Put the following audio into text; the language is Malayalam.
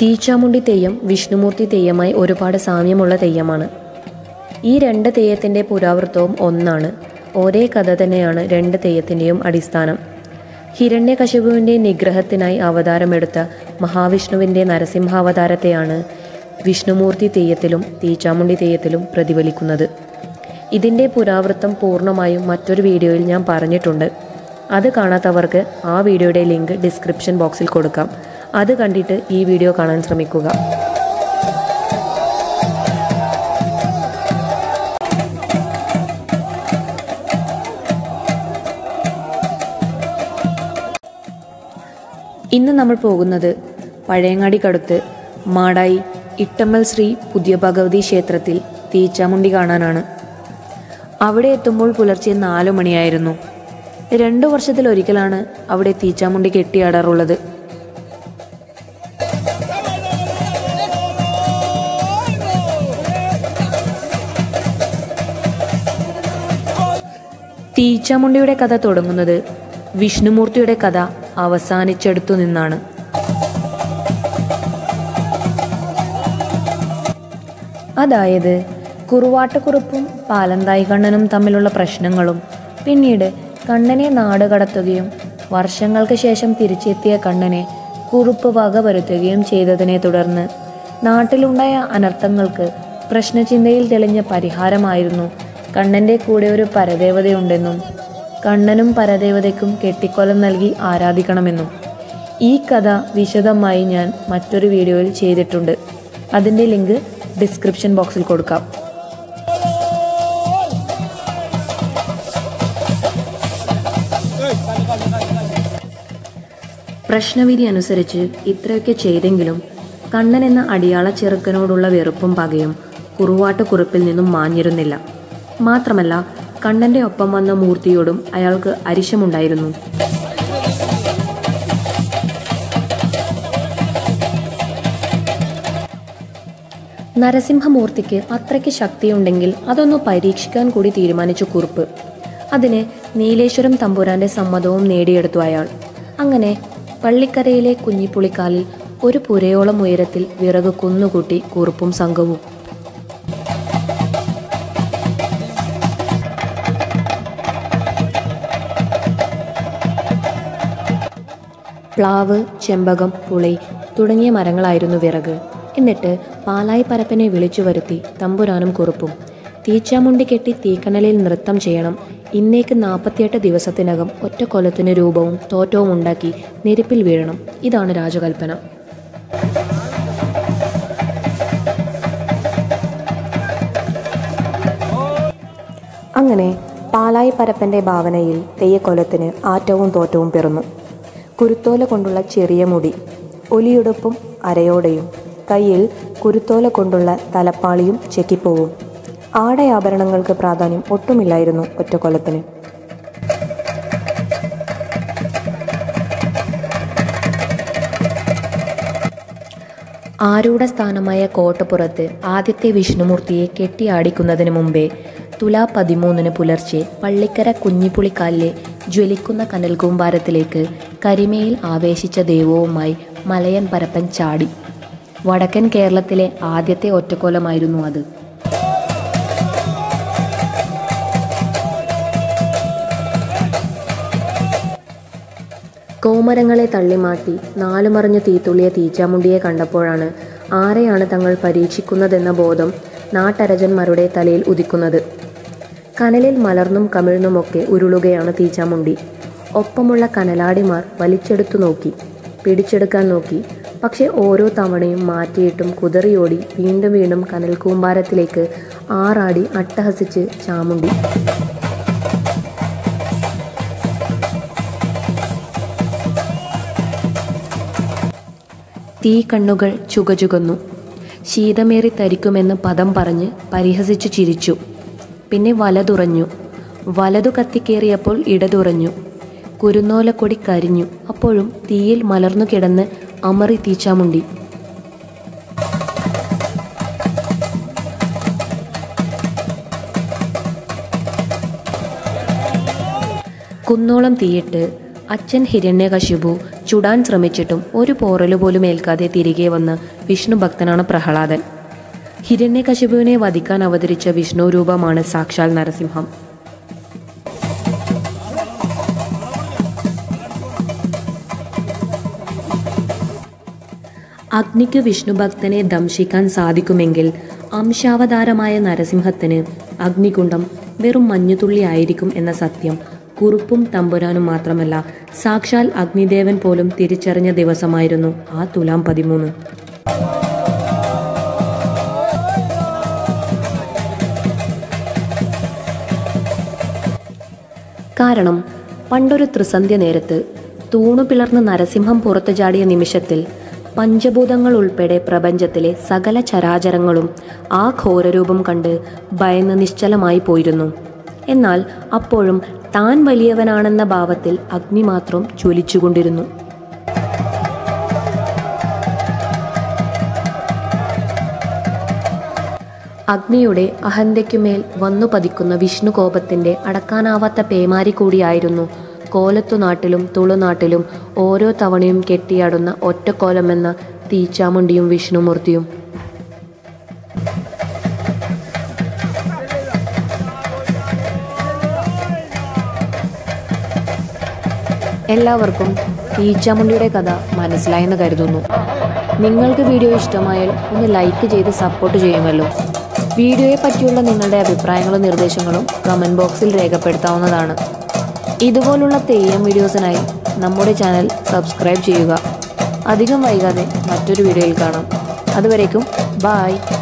തീച്ചാമുണ്ടി തെയ്യം വിഷ്ണുമൂർത്തി തെയ്യമായി ഒരുപാട് സാമ്യമുള്ള തെയ്യമാണ് ഈ രണ്ട് തെയ്യത്തിൻ്റെ പുരാവൃത്തവും ഒന്നാണ് ഒരേ കഥ തന്നെയാണ് രണ്ട് തെയ്യത്തിൻ്റെയും അടിസ്ഥാനം ഹിരണ്യകശിപുവിൻ്റെ നിഗ്രഹത്തിനായി അവതാരമെടുത്ത മഹാവിഷ്ണുവിൻ്റെ നരസിംഹാവതാരത്തെയാണ് വിഷ്ണുമൂർത്തി തെയ്യത്തിലും തീച്ചാമുണ്ടി തെയ്യത്തിലും പ്രതിഫലിക്കുന്നത് ഇതിൻ്റെ പുരാവൃത്തം പൂർണ്ണമായും മറ്റൊരു വീഡിയോയിൽ ഞാൻ പറഞ്ഞിട്ടുണ്ട് അത് കാണാത്തവർക്ക് ആ വീഡിയോയുടെ ലിങ്ക് ഡിസ്ക്രിപ്ഷൻ ബോക്സിൽ കൊടുക്കാം അത് കണ്ടിട്ട് ഈ വീഡിയോ കാണാൻ ശ്രമിക്കുക ഇന്ന് നമ്മൾ പോകുന്നത് പഴയങ്ങാടിക്കടുത്ത് മാടായി ഇട്ടമ്മൽ ശ്രീ പുതിയ ഭഗവതി ക്ഷേത്രത്തിൽ തീച്ചാമുണ്ടി കാണാനാണ് അവിടെ എത്തുമ്പോൾ പുലർച്ചെ നാലു മണിയായിരുന്നു രണ്ടു വർഷത്തിലൊരിക്കലാണ് അവിടെ തീച്ചാമുണ്ടി കെട്ടിയാടാറുള്ളത് തീച്ചാമുണ്ടിയുടെ കഥ തുടങ്ങുന്നത് വിഷ്ണുമൂർത്തിയുടെ കഥ അവസാനിച്ചെടുത്തു നിന്നാണ് അതായത് കുറുവാട്ടക്കുറുപ്പും പാലന്തായി കണ്ണനും തമ്മിലുള്ള പ്രശ്നങ്ങളും പിന്നീട് കണ്ണനെ നാട് കടത്തുകയും വർഷങ്ങൾക്ക് ശേഷം തിരിച്ചെത്തിയ കണ്ണനെ കുറുപ്പ് വക വരുത്തുകയും ചെയ്തതിനെ തുടർന്ന് നാട്ടിലുണ്ടായ അനർത്ഥങ്ങൾക്ക് പ്രശ്നചിന്തയിൽ തെളിഞ്ഞ പരിഹാരമായിരുന്നു കണ്ണൻ്റെ കൂടെ ഒരു പരദേവതയുണ്ടെന്നും കണ്ണനും പരദേവതയ്ക്കും കെട്ടിക്കൊലം നൽകി ആരാധിക്കണമെന്നും ഈ കഥ വിശദമായി ഞാൻ മറ്റൊരു വീഡിയോയിൽ ചെയ്തിട്ടുണ്ട് അതിൻ്റെ ലിങ്ക് ഡിസ്ക്രിപ്ഷൻ ബോക്സിൽ കൊടുക്കാം പ്രശ്നവിധി അനുസരിച്ച് ഇത്രയൊക്കെ ചെയ്തെങ്കിലും കണ്ണൻ എന്ന അടിയാള ചെറുക്കനോടുള്ള വെറുപ്പും പകയും കുറുവാട്ട് കുറിപ്പിൽ നിന്നും മാഞ്ഞിരുന്നില്ല മാത്രമല്ല കണ്ണന്റെ ഒപ്പം വന്ന മൂർത്തിയോടും അയാൾക്ക് അരിശമുണ്ടായിരുന്നു നരസിംഹമൂർത്തിക്ക് അത്രയ്ക്ക് ശക്തിയുണ്ടെങ്കിൽ അതൊന്ന് പരീക്ഷിക്കാൻ കൂടി തീരുമാനിച്ചു കുറുപ്പ് അതിന് നീലേശ്വരം തമ്പുരാന്റെ സമ്മതവും നേടിയെടുത്തു അയാൾ അങ്ങനെ പള്ളിക്കരയിലെ കുഞ്ഞിപ്പുളിക്കാലിൽ ഒരു പുരയോളം ഉയരത്തിൽ വിറക് കുന്നുകൂട്ടി കുറുപ്പും സംഘവും പ്ലാവ് ചെമ്പകം പുളി തുടങ്ങിയ മരങ്ങളായിരുന്നു വിറക് എന്നിട്ട് പാലായി പരപ്പനെ വിളിച്ചു വരുത്തി തമ്പുരാനും കുറുപ്പും തീച്ചാമുണ്ടി കെട്ടി തീക്കനലിൽ നൃത്തം ചെയ്യണം ഇന്നേക്ക് നാൽപ്പത്തിയെട്ട് ദിവസത്തിനകം ഒറ്റ കൊലത്തിന് രൂപവും തോറ്റവും ഉണ്ടാക്കി നെരുപ്പിൽ വീഴണം ഇതാണ് രാജകൽപ്പന അങ്ങനെ പാലായി പരപ്പൻ്റെ ഭാവനയിൽ തെയ്യക്കൊലത്തിന് ആറ്റവും തോറ്റവും പിറന്നു കുരുത്തോല കൊണ്ടുള്ള ചെറിയ മുടി ഒലിയുടുപ്പും അരയോടെയും കയ്യിൽ കുരുത്തോല കൊണ്ടുള്ള തലപ്പാളിയും ചെക്കിപ്പോവും ആടയാഭരണങ്ങൾക്ക് പ്രാധാന്യം ഒട്ടുമില്ലായിരുന്നു ഒറ്റക്കൊലത്തിന് ആരൂഢ സ്ഥാനമായ കോട്ടപ്പുറത്ത് ആദ്യത്തെ വിഷ്ണുമൂർത്തിയെ കെട്ടിയാടിക്കുന്നതിന് മുമ്പേ തുലാ പതിമൂന്നിന് പുലർച്ചെ പള്ളിക്കര കുഞ്ഞിപ്പുളിക്കാലിലെ ജ്വലിക്കുന്ന കനൽകൂമ്പാരത്തിലേക്ക് കരിമയിൽ ആവേശിച്ച ദൈവവുമായി മലയൻ പരപ്പൻ ചാടി വടക്കൻ കേരളത്തിലെ ആദ്യത്തെ ഒറ്റക്കൊലമായിരുന്നു അത് കോമരങ്ങളെ തള്ളിമാറ്റി നാലുമറിഞ്ഞു തീത്തുള്ളിയ തീച്ചാമുണ്ടിയെ കണ്ടപ്പോഴാണ് ആരെയാണ് തങ്ങൾ പരീക്ഷിക്കുന്നതെന്ന ബോധം നാട്ടരജന്മാരുടെ തലയിൽ ഉദിക്കുന്നത് കനലിൽ മലർന്നും കമിഴ്ന്നുമൊക്കെ ഉരുളുകയാണ് തീച്ചാമുണ്ടി ഒപ്പമുള്ള കനലാടിമാർ വലിച്ചെടുത്തു നോക്കി പിടിച്ചെടുക്കാൻ നോക്കി പക്ഷെ ഓരോ തവണയും മാറ്റിയിട്ടും കുതറിയോടി വീണ്ടും വീണ്ടും കനൽ കൂമ്പാരത്തിലേക്ക് ആറാടി അട്ടഹസിച്ച് ചാമുണ്ടി തീ കണ്ണുകൾ ചുകചുകന്നു ശീതമേറി തരിക്കുമെന്ന് പദം പറഞ്ഞ് പരിഹസിച്ചു ചിരിച്ചു പിന്നെ വലതുറഞ്ഞു വലതു കത്തിക്കേറിയപ്പോൾ ഇടതുറഞ്ഞു കുരുന്നോലക്കൊടി കരിഞ്ഞു അപ്പോഴും തീയിൽ മലർന്നു കിടന്ന് അമറി തീച്ചാമുണ്ടി കുന്നോളം തീയിട്ട് അച്ഛൻ ഹിരണ്യകശിപു ചുടാൻ ശ്രമിച്ചിട്ടും ഒരു പോറല് പോലും ഏൽക്കാതെ തിരികെ വന്ന വിഷ്ണു ഭക്തനാണ് പ്രഹ്ലാദൻ ഹിരണ്യകശിപുവിനെ വധിക്കാൻ അവതരിച്ച വിഷ്ണു രൂപമാണ് സാക്ഷാൽ നരസിംഹം അഗ്നിക്ക് വിഷ്ണു ഭക്തനെ ദംശിക്കാൻ സാധിക്കുമെങ്കിൽ അംശാവതാരമായ നരസിംഹത്തിന് അഗ്നികുണ്ഡം വെറും മഞ്ഞുതുള്ളി ആയിരിക്കും എന്ന സത്യം കുറുപ്പും തമ്പുരാനും മാത്രമല്ല സാക്ഷാൽ അഗ്നിദേവൻ പോലും തിരിച്ചറിഞ്ഞ ദിവസമായിരുന്നു ആ തുലാം പതിമൂന്ന് കാരണം പണ്ടൊരു ത്രിസന്ധ്യ നേരത്ത് തൂണു പിളർന്ന് നരസിംഹം പുറത്തു ചാടിയ നിമിഷത്തിൽ പഞ്ചഭൂതങ്ങൾ ഉൾപ്പെടെ പ്രപഞ്ചത്തിലെ സകല ചരാചരങ്ങളും ആ ഘോരരൂപം കണ്ട് ഭയന്ന് നിശ്ചലമായി പോയിരുന്നു എന്നാൽ അപ്പോഴും താൻ വലിയവനാണെന്ന ഭാവത്തിൽ അഗ്നി മാത്രം ജ്വലിച്ചുകൊണ്ടിരുന്നു അഗ്നിയുടെ അഹന്തയ്ക്കുമേൽ വന്നു പതിക്കുന്ന വിഷ്ണു കോപത്തിന്റെ അടക്കാനാവാത്ത പേമാരി കൂടിയായിരുന്നു കോലത്തുനാട്ടിലും തുളുനാട്ടിലും ഓരോ തവണയും കെട്ടിയാടുന്ന ഒറ്റക്കോലമെന്ന തീച്ചാമുണ്ടിയും വിഷ്ണുമൂർത്തിയും എല്ലാവർക്കും തീച്ചാമുണ്ടിയുടെ കഥ മനസ്സിലായെന്ന് കരുതുന്നു നിങ്ങൾക്ക് വീഡിയോ ഇഷ്ടമായാൽ ഒന്ന് ലൈക്ക് ചെയ്ത് സപ്പോർട്ട് ചെയ്യുമല്ലോ വീഡിയോയെ പറ്റിയുള്ള നിങ്ങളുടെ അഭിപ്രായങ്ങളും നിർദ്ദേശങ്ങളും കമൻറ്റ് ബോക്സിൽ രേഖപ്പെടുത്താവുന്നതാണ് ഇതുപോലുള്ള തെയ്യം വീഡിയോസിനായി നമ്മുടെ ചാനൽ സബ്സ്ക്രൈബ് ചെയ്യുക അധികം വൈകാതെ മറ്റൊരു വീഡിയോയിൽ കാണാം അതുവരേക്കും ബായ്